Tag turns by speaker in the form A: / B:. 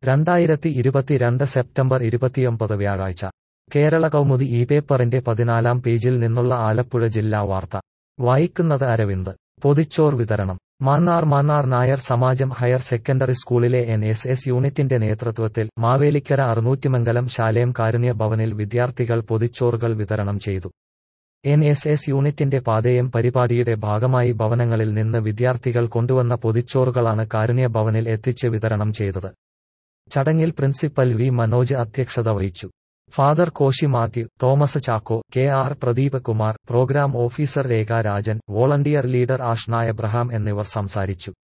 A: രണ്ടായിരത്തി ഇരുപത്തിരണ്ട് സെപ്റ്റംബർ ഇരുപത്തിയൊമ്പത് വ്യാഴാഴ്ച കേരള കൗമുദി ഈ പേപ്പറിന്റെ പതിനാലാം പേജിൽ നിന്നുള്ള ആലപ്പുഴ ജില്ലാ വാർത്ത വായിക്കുന്നത് അരവിന്ദ് പൊതിച്ചോർ വിതരണം മാന്നാർ മാന്നാർ നായർ സമാജം ഹയർ സെക്കൻഡറി സ്കൂളിലെ എൻ എസ് എസ് യൂണിറ്റിന്റെ നേതൃത്വത്തിൽ മാവേലിക്കര അറുന്നൂറ്റിമംഗലം ശാലേം കാരുണ്യ ഭവനിൽ വിദ്യാർത്ഥികൾ പൊതിച്ചോറുകൾ വിതരണം ചെയ്തു എൻ എസ് എസ് യൂണിറ്റിന്റെ പാതയം പരിപാടിയുടെ ഭാഗമായി ഭവനങ്ങളിൽ നിന്ന് വിദ്യാർത്ഥികൾ കൊണ്ടുവന്ന പൊതിച്ചോറുകളാണ് കാരുണ്യ ഭവനിൽ എത്തിച്ച് വിതരണം ചെയ്തത് ചടങ്ങിൽ പ്രിൻസിപ്പൽ വി മനോജ് അധ്യക്ഷത വഹിച്ചു father Koshy Mathew Thomas Chacko K R Pradeep Kumar programme officer Rekha Rajan volunteer leader Ashna Abraham എന്നിവർ സംസാരിച്ചു